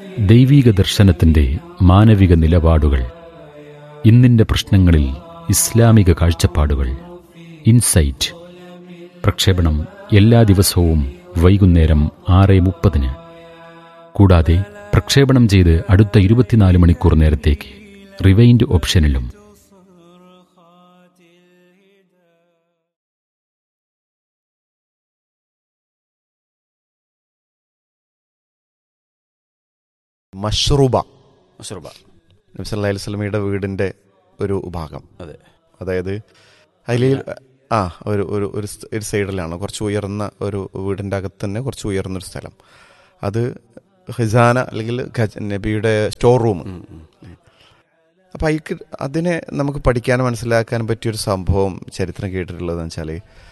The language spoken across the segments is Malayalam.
ദൈവീക ദർശനത്തിന്റെ മാനവിക നിലപാടുകൾ ഇന്നിന്റെ പ്രശ്നങ്ങളിൽ ഇസ്ലാമിക കാഴ്ചപ്പാടുകൾ ഇൻസൈറ്റ് പ്രക്ഷേപണം എല്ലാ ദിവസവും വൈകുന്നേരം ആറ് മുപ്പതിന് കൂടാതെ പ്രക്ഷേപണം ചെയ്ത് അടുത്ത ഇരുപത്തിനാല് മണിക്കൂർ നേരത്തേക്ക് റിവൈൻഡ് ഓപ്ഷനിലും മഷ്റൂബ മഷറൂബ നബി സല്ലല്ലാഹു അലൈഹി വസല്ലമയുടെ വീടിന്റെ ഒരു ഭാഗം അതെ അതായത് അതിൽ ആ ഒരു ഒരു ഒരു സ്- ഒരു സൈഡിലാണ് കുറച്ച് ഉയർന്ന ഒരു വീടിൻ്റെ അകത്ത് തന്നെ കുറച്ച് ഉയർന്നൊരു സ്ഥലം അത് ഖിസാന അല്ലെങ്കിൽ ഖജ- നബിയുടെ സ്റ്റോർ റൂം അപ്പോൾ അതിക്ക് അതിനെ നമുക്ക് പഠിക്കാനും മനസ്സിലാക്കാനും പറ്റിയൊരു സംഭവം ചരിത്രം കേട്ടിട്ടുള്ളതെന്ന് വെച്ചാൽ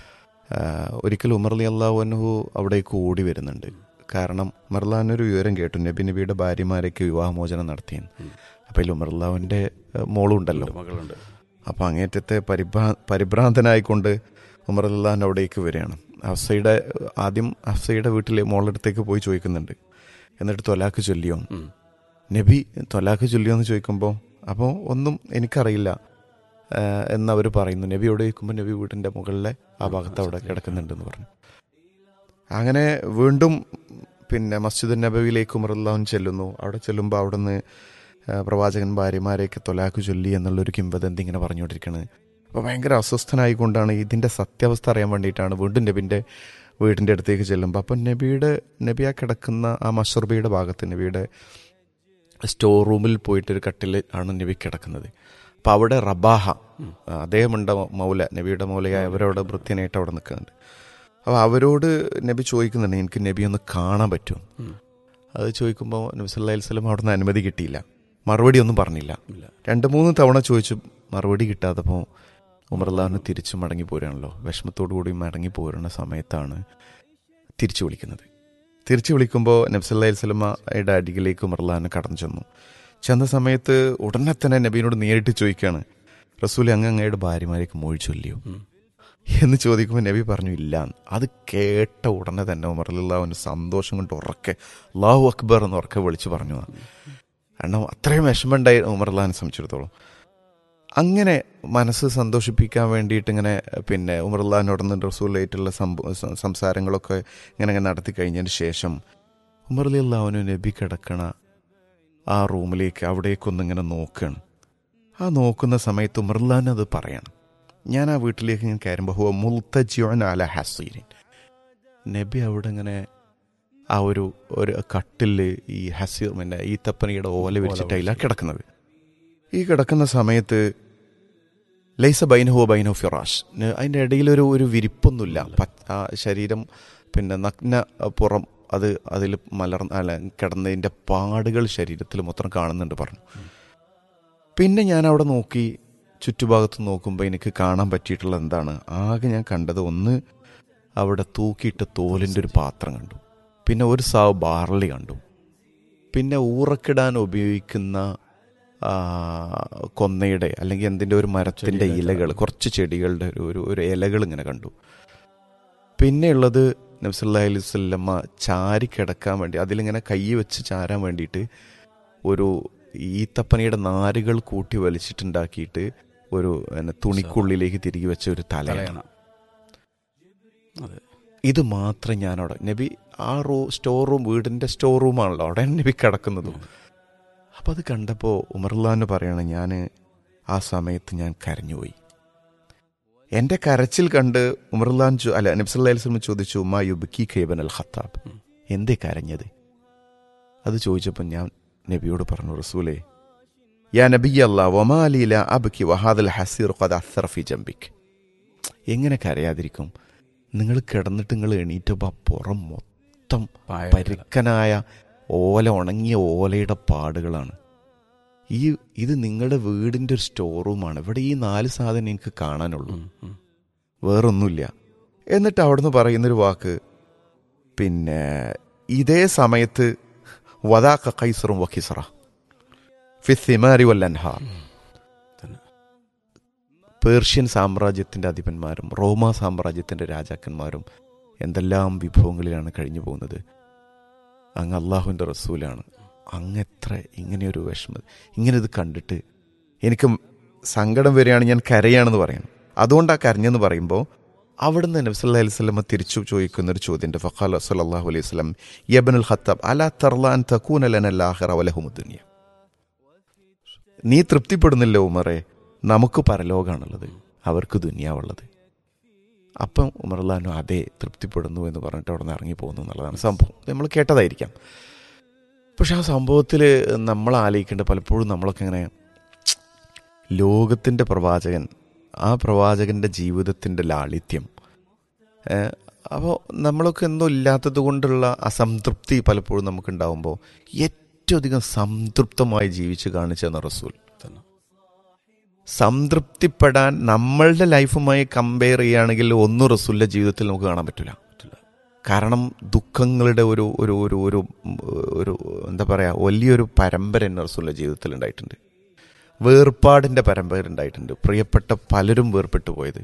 ഒരിക്കൽ ഉമർ അലി അള്ളാഹുനഹു അവിടേക്ക് ഓടി വരുന്നുണ്ട് കാരണം ഉമർലാനൊരു വിവരം കേട്ടു നബി നബിയുടെ ഭാര്യമാരേക്ക് വിവാഹമോചനം നടത്തിയെന്ന് അപ്പോൾ അതിൽ ഉമർ അള്ളാഹുവിൻ്റെ മോളും ഉണ്ടല്ലോ മകളുണ്ട് അപ്പോൾ അങ്ങേറ്റത്തെ പരിഭ്രാ പരിഭ്രാന്തനായിക്കൊണ്ട് ഉമർ അല്ലാൻ അവിടേക്ക് വരികയാണ് ഹഫ്സയുടെ ആദ്യം ഹഫ്സയുടെ വീട്ടിൽ മോളടുത്തേക്ക് പോയി ചോദിക്കുന്നുണ്ട് എന്നിട്ട് തൊലാക്ക് ചൊല്ലിയോ ഉം. നബി തൊലാക്ക് ചൊല്ലിയോ എന്ന് ചോദിക്കുമ്പോൾ അപ്പോൾ ഒന്നും എനിക്കറിയില്ല ആഹ് എന്നവർ പറയുന്നു നബി അവിടെ ചോദിക്കുമ്പോൾ നബി വീടിൻ്റെ മുകളിലെ ആ ഭാഗത്ത് അവിടെ കിടക്കുന്നുണ്ടെന്ന് പറഞ്ഞു അങ്ങനെ വീണ്ടും പിന്നെ മസ്ജിദ് നബവിയിലേക്ക് ഉമറുല്ലാൻ ചെല്ലുന്നു അവിടെ ചെല്ലുമ്പോൾ അവിടുന്ന് ആ, പ്രവാചകൻ ഭാര്യമാരെയൊക്കെ തൊലാക്ക് ചൊല്ലി എന്നുള്ളൊരു കിംവദന്തി ഇങ്ങനെ പറഞ്ഞുകൊണ്ടിരിക്കുന്നത് അപ്പോൾ ഭയങ്കര അസ്വസ്ഥനായിക്കൊണ്ടാണ് ഇതിൻ്റെ സത്യാവസ്ഥ അറിയാൻ വേണ്ടിയിട്ടാണ് വീണ്ടും നബിൻ്റെ വീടിൻ്റെ അടുത്തേക്ക് ചെല്ലുമ്പോൾ അപ്പം നബിയുടെ നബി ആ കിടക്കുന്ന ആ മഷർബിയുടെ ഭാഗത്ത് നബിയുടെ സ്റ്റോർ റൂമിൽ പോയിട്ടൊരു കട്ടിൽ ആണ് നബി കിടക്കുന്നത് അപ്പോൾ അവിടെ റബാഹ അദ്ദേഹമുണ്ട് മൗല നബിയുടെ മൗലയായ അവരവിടെ വൃത്യനായിട്ട് അവിടെ നിൽക്കുന്നുണ്ട് അപ്പോൾ അവരോട് നബി ചോദിക്കുന്നുണ്ട് എനിക്ക് നബി ഒന്ന് കാണാൻ പറ്റുമോ ഉം. അത് ചോദിക്കുമ്പോൾ നബി സല്ലല്ലാഹു അലൈഹി വസല്ലം അവിടെ നിന്ന് അനുമതി കിട്ടിയില്ല മറുപടി ഒന്നും പറഞ്ഞില്ല ഇല്ല രണ്ട് മൂന്ന് തവണ ചോദിച്ചു മറുപടി കിട്ടാത്തപ്പോൾ ഉമർലാവിന് തിരിച്ചു മടങ്ങി പോരാണല്ലോ വിഷമത്തോടു കൂടി മടങ്ങി പോരുന്ന സമയത്താണ് തിരിച്ചു വിളിക്കുന്നത് തിരിച്ചു വിളിക്കുമ്പോൾ നബ്സല്ലാ സ്വലമയുടെ അരികിലേക്ക് ഉമർലാവിന് കടന്നു ചെന്നു ചെന്ന സമയത്ത് ഉടനെ തന്നെ നബീനോട് നേരിട്ട് ചോദിക്കുകയാണ് റസൂൽ അങ്ങ് അങ്ങയുടെ ഭാര്യമാരേക്ക് മൊഴി ചൊല്ലിയോ ഉം. എന്ന് ചോദിക്കുമ്പോൾ നബി പറഞ്ഞു ഇല്ല എന്ന്. അത് കേട്ട ഉടനെ തന്നെ ഉമർലാവിന് സന്തോഷം കൊണ്ട് ഉറക്കെ അള്ളാഹു അക്ബർ എന്ന് ഉറക്കെ വിളിച്ചു പറഞ്ഞു കാരണം അത്രയും വിഷമമുണ്ടായി ഉമർലാനെ സംബന്ധിച്ചിടത്തോളം അങ്ങനെ മനസ്സ് സന്തോഷിപ്പിക്കാൻ വേണ്ടിയിട്ട് ഇങ്ങനെ പിന്നെ ഉമർലാനോടൊന്ന് റസൂലായിട്ടുള്ള സംഭ സ- സംസാരങ്ങളൊക്കെ ഇങ്ങനെ ഇങ്ങനെ നടത്തി കഴിഞ്ഞതിന് ശേഷം ഉമർ അലി അള്ളാഹുനു നബി കിടക്കണ ആ റൂമിലേക്ക് അവിടേക്കൊന്ന് ഇങ്ങനെ നോക്കുകയാണ് ആ നോക്കുന്ന സമയത്ത് ഉമർലാൻ അത് പറയണം ഞാൻ ആ വീട്ടിലേക്ക് ഇങ്ങനെ കയറുമ്പോൾ ഹുവ മുൽത്തജിയോൻ അല ഹസീരിൻ നബി അവിടെ ഇങ്ങനെ ആ ഒരു ഒരു കട്ടില് ഈ ഹസീർ പിന്നെ ഈ തപ്പനയുടെ ഓല വിരിച്ചിട്ട് അതിലാണ് കിടക്കുന്നത് ഈ കിടക്കുന്ന സമയത്ത് ലൈസ ബൈനഹോ ബൈനോ ഫിറാഷ് ന- അതിൻ്റെ ഇടയിൽ ഒരു ഒരു വിരിപ്പൊന്നുമില്ല പച്ച- ആ ശരീരം പിന്നെ നഗ്ന പുറം അത് അതിൽ മലർന്ന അല്ല കിടന്നതിൻ്റെ പാടുകൾ ശരീരത്തിൽ മൊത്തം കാണുന്നുണ്ട് പറഞ്ഞു പിന്നെ ഞാൻ അവിടെ നോക്കി ചുറ്റുഭാഗത്ത് നോക്കുമ്പോൾ എനിക്ക് കാണാൻ പറ്റിയിട്ടുള്ളത് എന്താണ് ആകെ ഞാൻ കണ്ടത് ഒന്ന് അവിടെ തൂക്കിയിട്ട തോലിൻ്റെ ഒരു പാത്രം കണ്ടു പിന്നെ ഒരു സാവ് ബാർലി കണ്ടു പിന്നെ ഊറക്കിടാൻ ഉപയോഗിക്കുന്ന ആ, കൊന്നയുടെ അല്ലെങ്കിൽ എന്തിൻ്റെ ഒരു മരത്തിൻ്റെ ഇലകൾ കുറച്ച് ചെടികളുടെ ഒരു- ഒരു ഒരു ഇലകൾ ഇങ്ങനെ കണ്ടു പിന്നെയുള്ളത് നബ്സല്ലാ അലൈഹി സ്വല്ലമ്മ ചാരി കിടക്കാൻ വേണ്ടി അതിലിങ്ങനെ കൈ വെച്ച് ചാരാൻ വേണ്ടിയിട്ട് ഒരു ഈത്തപ്പനയുടെ നാരുകൾ കൂട്ടി വലിച്ചിട്ടുണ്ടാക്കിയിട്ട് ഒരു പിന്നെ തുണിക്കുള്ളിലേക്ക് തിരികെ വെച്ച ഒരു തലയാണ് തലയണ അതെ ഇത് മാത്രം ഞാൻ അവിടെ നബി ആ റൂ സ്റ്റോർ റൂം വീടിൻ്റെ സ്റ്റോർ റൂമാണല്ലോ അവിടെ നബി കിടക്കുന്നതും അപ്പം അത് കണ്ടപ്പോൾ ഉമർലാന്ന് പറയണം ഞാൻ ആ സമയത്ത് ഞാൻ കരഞ്ഞുപോയി എൻ്റെ കരച്ചിൽ കണ്ട് ഉമർലാൻ ചോ- അല്ല നബ്സല്ലാ അലിസ്ലം ചോദിച്ചു ഉമ്മ യുബിക്കി ഖേബൻ അൽ ഖത്താബ് ഉം. എന്തേ കരഞ്ഞത് അത് ചോദിച്ചപ്പോൾ ഞാൻ നബിയോട് പറഞ്ഞു റസൂലേ യാ നബി അല്ലാ വമാലീല അബ്കി വഹാദൽ ഹസീർ ഖദ് അസ്സറ ഫി ജംബിക് എങ്ങനെ കരയാതിരിക്കും നിങ്ങൾ കിടന്നിട്ട് നിങ്ങൾ എണീറ്റപ്പോൾ ആ പുറം മൊത്തം പായ പരുക്കനായ ഓല ഉണങ്ങിയ ഓലയുടെ പാടുകളാണ് ഈ ഇത് നിങ്ങളുടെ വീടിൻ്റെ ഒരു സ്റ്റോർ റൂമാണ് ഇവിടെ ഈ നാല് സാധനം എനിക്ക് കാണാനുള്ളൂ ഉം, ഉം. വേറൊന്നുമില്ല എന്നിട്ട് അവിടുന്ന് പറയുന്നൊരു വാക്ക് പിന്നെ ഇതേ സമയത്ത് വദാക്ക കൈസറും വഖിസറ ഫിസിമാരി വല്ലൻഹാർ തന്നെ. പേർഷ്യൻ സാമ്രാജ്യത്തിൻ്റെ അധിപന്മാരും റോമ സാമ്രാജ്യത്തിൻ്റെ രാജാക്കന്മാരും എന്തെല്ലാം വിഭവങ്ങളിലാണ് കഴിഞ്ഞു പോകുന്നത് അങ്ങ് അള്ളാഹുവിൻ്റെ റസൂലാണ് അങ്ങെത്ര ഇങ്ങനെയൊരു വിഷമം ഇങ്ങനെ ഇത് കണ്ടിട്ട് എനിക്ക് സങ്കടം വരികയാണ് ഞാൻ കരയാണെന്ന് പറയണം അതുകൊണ്ടാണ് കരഞ്ഞെന്ന് പറയുമ്പോൾ അവിടുന്ന് നബി സല്ലല്ലാഹു അലൈഹി വസല്ലം തിരിച്ചു ചോദിക്കുന്ന ഒരു ചോദ്യമുണ്ട് ഫഖാല സല്ലല്ലാഹു അലൈഹി വസല്ലം യബ്നുൽ ഖത്താബ് അലാ തർലാൻ തകൂന ലനൽ ആഖിറ വലഹുമുദ് ദുനിയ നീ തൃപ്തിപ്പെടുന്നില്ല ഉമറെ നമുക്ക് പരലോകാണുള്ളത് അവർക്ക് ദുനിയാവുള്ളത് അപ്പം ഉമർലാനു അതെ തൃപ്തിപ്പെടുന്നു എന്ന് പറഞ്ഞിട്ട് അവിടെ നിന്ന് ഇറങ്ങി പോകുന്നു എന്നുള്ളതാണ് സംഭവം നമ്മൾ കേട്ടതായിരിക്കാം പക്ഷെ ആ സംഭവത്തിൽ നമ്മൾ ആലോചിക്കേണ്ട പലപ്പോഴും നമ്മളൊക്കെ ഇങ്ങനെ ലോകത്തിൻ്റെ പ്രവാചകൻ ആ പ്രവാചകൻ്റെ ജീവിതത്തിൻ്റെ ലാളിത്യം അപ്പോൾ നമ്മളൊക്കെ എന്തോ ഇല്ലാത്തത് കൊണ്ടുള്ള അസംതൃപ്തി പലപ്പോഴും നമുക്കുണ്ടാവുമ്പോൾ ഏറ്റവും അധികം സംതൃപ്തമായി ജീവിച്ച് കാണിച്ചെന്ന റസൂൽ തന്നെ സംതൃപ്തിപ്പെടാൻ നമ്മളുടെ ലൈഫുമായി കമ്പയർ ചെയ്യുകയാണെങ്കിൽ ഒന്നും റസൂലിൻ്റെ ജീവിതത്തിൽ നമുക്ക് കാണാൻ പറ്റില്ല പറ്റില്ല കാരണം ദുഃഖങ്ങളുടെ ഒരു ഒരു ഒരു ഒരു ഉം, ഒരു എന്താ പറയുക വലിയൊരു പരമ്പര തന്നെ റസൂലിൻ്റെ ജീവിതത്തിൽ ഉണ്ടായിട്ടുണ്ട് വേർപാടിൻ്റെ പരമ്പര ഉണ്ടായിട്ടുണ്ട് പ്രിയപ്പെട്ട പലരും വേർപെട്ടു പോയത്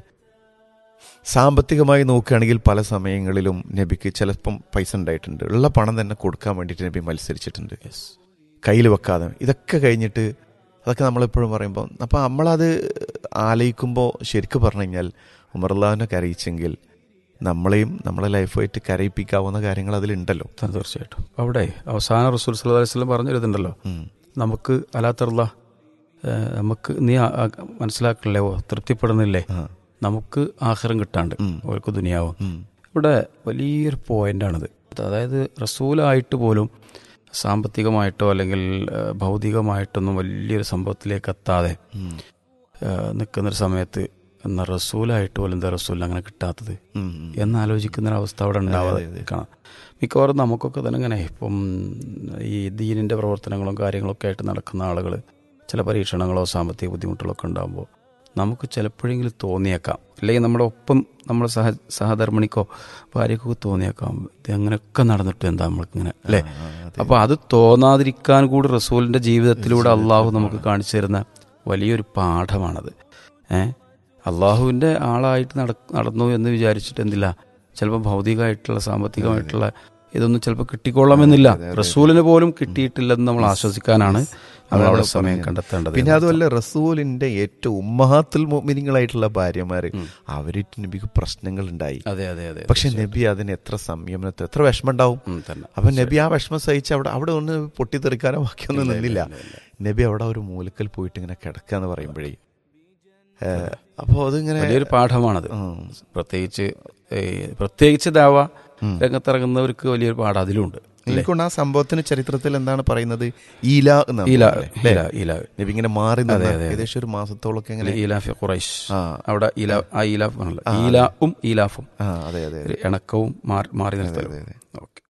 സാമ്പത്തികമായി നോക്കുകയാണെങ്കിൽ പല സമയങ്ങളിലും നബിക്ക് ചിലപ്പം പൈസ ഉണ്ടായിട്ടുണ്ട് ഉള്ള പണം തന്നെ കൊടുക്കാൻ വേണ്ടിയിട്ട് നബി മത്സരിച്ചിട്ടുണ്ട് യെസ് കയ്യിൽ വെക്കാതെ ഇതൊക്കെ കഴിഞ്ഞിട്ട് അതൊക്കെ നമ്മളെപ്പോഴും പറയുമ്പോൾ അപ്പം നമ്മളത് ആലയിക്കുമ്പോൾ ശരിക്കും പറഞ്ഞു കഴിഞ്ഞാൽ ഉമർലാവിനെ കരയിച്ചെങ്കിൽ നമ്മളെയും നമ്മളെ ലൈഫായിട്ട് കരയിപ്പിക്കാവുന്ന കാര്യങ്ങൾ അതിലുണ്ടല്ലോ തന്നെ തീർച്ചയായിട്ടും അപ്പൊ അവിടെ അവസാന റസൂൽ സല്ലല്ലാഹു അലൈഹി വസല്ലം പറഞ്ഞിരുന്നുണ്ടല്ലോ ഉം. നമുക്ക് അലാത്തറുള്ള നമുക്ക് നീ ആ- ആ മനസ്സിലാക്കണില്ലേ ഓ തൃപ്തിപ്പെടുന്നില്ലേ ആ. നമുക്ക് ആഹാരം കിട്ടാണ്ട് ഉം. അവർക്ക് ദുനിയാവും ഉം. ഇവിടെ വലിയൊരു പോയിന്റാണിത് അതായത് റസൂലായിട്ട് പോലും സാമ്പത്തികമായിട്ടോ അല്ലെങ്കിൽ ആ, ഭൗതികമായിട്ടൊന്നും വലിയൊരു സംഭവത്തിലേക്ക് എത്താതെ ഉം. ആ, നിൽക്കുന്നൊരു സമയത്ത് എന്ന റസൂലായിട്ട് പോലും എന്താ റസൂലിന് അങ്ങനെ കിട്ടാത്തത് ഉം. എന്നാലോചിക്കുന്ന ഒരു അവസ്ഥ അവിടെ ഉണ്ടാവാതെ അതെ, അതെ. കാണാം മിക്കവാറും നമുക്കൊക്കെ തന്നെ ഇങ്ങനെ ഇപ്പം ഈ ദീനിൻ്റെ പ്രവർത്തനങ്ങളും കാര്യങ്ങളൊക്കെ ആയിട്ട് നടക്കുന്ന ആളുകൾ ചില പരീക്ഷണങ്ങളോ സാമ്പത്തിക ബുദ്ധിമുട്ടുകളോ ഒക്കെ ഉണ്ടാകുമ്പോൾ നമുക്ക് ചിലപ്പോഴെങ്കിലും തോന്നിയേക്കാം അല്ലെങ്കിൽ നമ്മുടെ ഒപ്പം നമ്മുടെ സഹ സഹധർമ്മിണിക്കോ ഭാര്യക്കോ തോന്നിയേക്കാം ഇത് അങ്ങനെയൊക്കെ നടന്നിട്ട് എന്താ നമ്മൾക്കിങ്ങനെ അല്ലേ ആ, അതെ. അപ്പോൾ അത് തോന്നാതിരിക്കാൻ കൂടി റസൂലിൻ്റെ ജീവിതത്തിലൂടെ അള്ളാഹു നമുക്ക് കാണിച്ചു തരുന്ന വലിയൊരു പാഠമാണത് ഏ അള്ളാഹുവിൻ്റെ ആളായിട്ട് നട നടന്നു എന്ന് വിചാരിച്ചിട്ട് എന്തില്ല ചിലപ്പോൾ ഭൗതികമായിട്ടുള്ള സാമ്പത്തികമായിട്ടുള്ള ഇതൊന്നും ചിലപ്പോൾ കിട്ടിക്കൊള്ളാമെന്നില്ല റസൂലിന് പോലും കിട്ടിയിട്ടില്ലെന്ന് നമ്മൾ ആശ്വസിക്കാനാണ് നമ്മൾ അവിടെ സമയം കണ്ടെത്തേണ്ടത് പിന്നെ അതുമല്ല റസൂലിന്റെ ഏറ്റവും ഉമ്മഹാത്തുൽ മോമിനിങ്ങളായിട്ടുള്ള ഭാര്യമാര് അവരിട്ട് നബിക്ക് പ്രശ്നങ്ങൾ ഉണ്ടായി അതെ അതെ അതെ പക്ഷെ നബി അതിന് എത്ര സംയമനത്തിൽ എത്ര വിഷമം ഉണ്ടാവും ഉം, തന്നെ അപ്പൊ നബി ആ വിഷമം സഹിച്ച് അവിടെ അവിടെ ഒന്ന് പൊട്ടിത്തെറിക്കാനോ ബാക്കിയൊന്നും നിന്നില്ല നബി അവിടെ ഒരു മൂലക്കൽ പോയിട്ട് ഇങ്ങനെ കിടക്കുക എന്ന് പറയുമ്പോഴേ അപ്പോൾ അതിങ്ങനെ വലിയൊരു പാഠമാണത് ഉം. പ്രത്യേകിച്ച് ഏ, പ്രത്യേകിച്ച് ദാവ രംഗത്തിറങ്ങുന്നവർക്ക് വലിയൊരു പാഠം അതിലുണ്ട് എനിക്കൊണ്ട് ആ സംഭവത്തിന് ചരിത്രത്തിൽ എന്താണ് പറയുന്നത് ഈല എന്നാണ് ഈല പറയുന്നത്, അല്ലേ? ഈല ഈല നബി ഇങ്ങനെ മാറി നിന്ന് ഏകദേശം ഒരു മാസത്തോളമൊക്കെ ഇങ്ങനെ ഈലാഫി ഖുറൈശ് ആ. അവിടെ ഈല ആ ഈലാഫ് ആണല്ലോ ഈലാഫും ഈലാഫും ആ അതെ അതെ ഒരു ഇണക്കവും മാറി മാറി നിർത്തലും ഓക്കെ